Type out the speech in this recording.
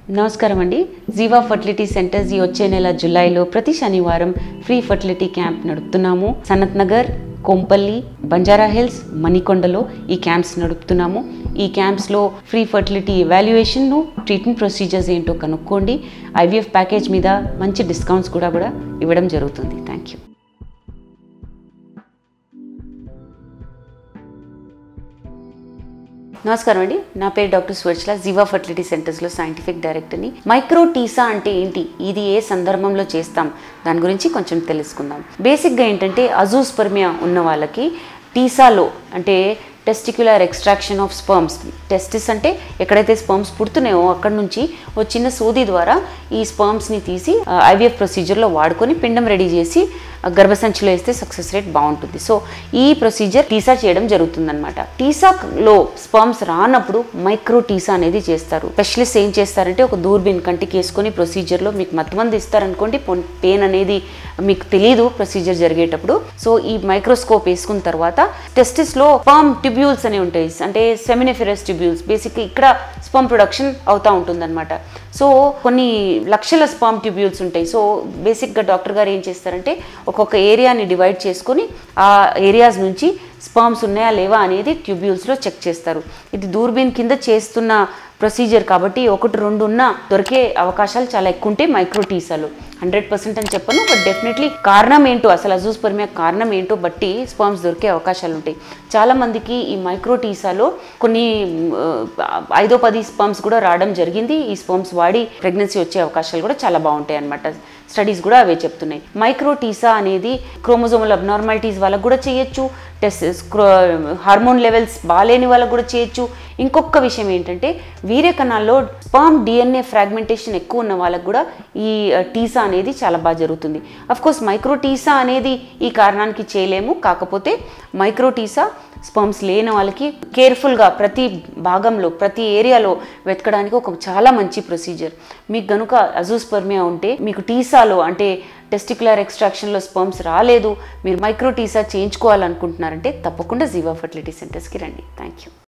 నమస్కారం అండి జీవా fertility centres ఈ వచ్చే నెల జులైలో ప్రతి శనివారం ఫ్రీ ఫర్టిలిటీ క్యాంప్ నడుపుతున్నాము సనత్ నగర్ కొంపల్లి బంజారా హిల్స్ మణికొండలో ఈ క్యాంప్స్ నడుపుతున్నాము ఈ క్యాంప్స్లో ఫ్రీ ఫర్టిలిటీ ఎవాల్యుయేషన్ను ట్రీట్మెంట్ ప్రొసీజర్స్ ఏంటో కనుక్కోండి ఐవీఎఫ్ ప్యాకేజ్ మీద మంచి డిస్కౌంట్స్ కూడా కూడా ఇవ్వడం జరుగుతుంది థ్యాంక్ యూ నమస్కారం అండి నా పేరు డాక్టర్ స్వర్చల జీవా ఫర్టిలిటీ సెంటర్స్లో సైంటిఫిక్ డైరెక్టర్ని మైక్రో టీసా అంటే ఏంటి ఇది ఏ సందర్భంలో చేస్తాం దాని గురించి కొంచెం తెలుసుకుందాం బేసిక్గా ఏంటంటే అజూస్పర్మియా ఉన్న వాళ్ళకి టీసాలో అంటే testicular extraction of sperms testis అంటే ఎక్కడైతే స్పర్మ్స్ పుడుతున్నాయో అక్కడ నుంచి ఓ చిన్న సూది ద్వారా ఈ స్పర్మ్స్ని తీసి ఐవీఎఫ్ ప్రొసీజర్లో వాడుకొని పిండం రెడీ చేసి ఆ, గర్భసంచిలో వేస్తే సక్సెస్ రేట్ బాగుంటుంది సో ఈ ప్రొసీజర్ టీసా చేయడం జరుగుతుందన్నమాట టీసాలో స్పర్మ్స్ రానప్పుడు మైక్రో టీసా అనేది చేస్తారు స్పెషలిస్ట్ ఏం చేస్తారంటే ఒక దూర్బిన్ కంటికి వేసుకొని ప్రొసీజర్లో మీకు మత్తమంది ఇస్తారనుకోండి పెయిన్ అనేది మీకు తెలియదు ప్రొసీజర్ జరిగేటప్పుడు సో ఈ మైక్రోస్కోప్ వేసుకున్న తర్వాత టెస్టిస్లో స్పర్మ్ ట్యూబ్యూల్స్ అనేవి ఉంటాయి అంటే సెమినిఫెరస్ ట్యూబ్యూల్స్ బేసిక్ ఇక్కడ స్పర్మ్ ప్రొడక్షన్ అవుతూ ఉంటుందన్నమాట సో కొన్ని లక్షల స్పర్మ్ ట్యూబ్యూల్స్ ఉంటాయి సో బేసిక్గా డాక్టర్ గారు ఏం చేస్తారంటే ఒక్కొక్క ఏరియాని డివైడ్ చేసుకొని ఆ ఏరియాస్ నుంచి స్పర్మ్స్ ఉన్నాయా లేవా అనేది ట్యూబ్యూల్స్లో చెక్ చేస్తారు ఇది దూర్బీన్ కింద చేస్తున్న ప్రొసీజర్ కాబట్టి ఒకటి రెండు ఉన్న దొరికే అవకాశాలు చాలా ఎక్కువ ఉంటాయి మైక్రో టీసాలు హండ్రెడ్ పర్సెంట్ అని చెప్పను బట్ డెఫినెట్లీ కారణం ఏంటో అసలు అజూస్పర్మియా కారణం ఏంటో బట్టి స్పర్మ్స్ దొరికే అవకాశాలు ఉంటాయి చాలా మందికి ఈ మైక్రో టీసాలో కొన్ని ఆ, ఐదో పది స్పర్మ్స్ కూడా రావడం జరిగింది ఈ స్పర్మ్స్ వాడి ప్రెగ్నెన్సీ వచ్చే అవకాశాలు కూడా చాలా బాగుంటాయి అన్నమాట స్టడీస్ కూడా అవే చెప్తున్నాయి మైక్రో టీసా అనేది క్రోమోజోమల్ అబ్నార్మాలిటీస్ వాళ్ళకు కూడా చేయొచ్చు టెస్ట్ హార్మోన్ లెవెల్స్ బాగాలేని వాళ్ళకు కూడా చేయొచ్చు ఇంకొక విషయం ఏంటంటే వీర్య కణాల్లో స్పర్మ్ డిఎన్ఏ ఫ్రాగ్మెంటేషన్ ఎక్కువ ఉన్న వాళ్ళకు కూడా ఈ ఆ, టీసా అనేది చాలా బాగా జరుగుతుంది అఫ్ కోర్స్ మైక్రో టీసా అనేది ఈ కారణానికి చేయలేము కాకపోతే మైక్రో టీసా స్పర్మ్స్ లేని వాళ్ళకి కేర్ఫుల్గా ప్రతి భాగంలో ప్రతి ఏరియాలో వెతకడానికి ఒక చాలా మంచి ప్రొసీజర్ మీకు గనుక అజూస్పర్మియా ఉంటే మీకు టీసాలో అంటే టెస్టికులర్ ఎక్స్ట్రాక్షన్లో స్పర్మ్స్ రాలేదు మీరు మైక్రో టీసా చేయించుకోవాలనుకుంటున్నారంటే తప్పకుండా జీవా ఫర్టిలిటీ సెంటర్స్కి రండి థ్యాంక్ యూ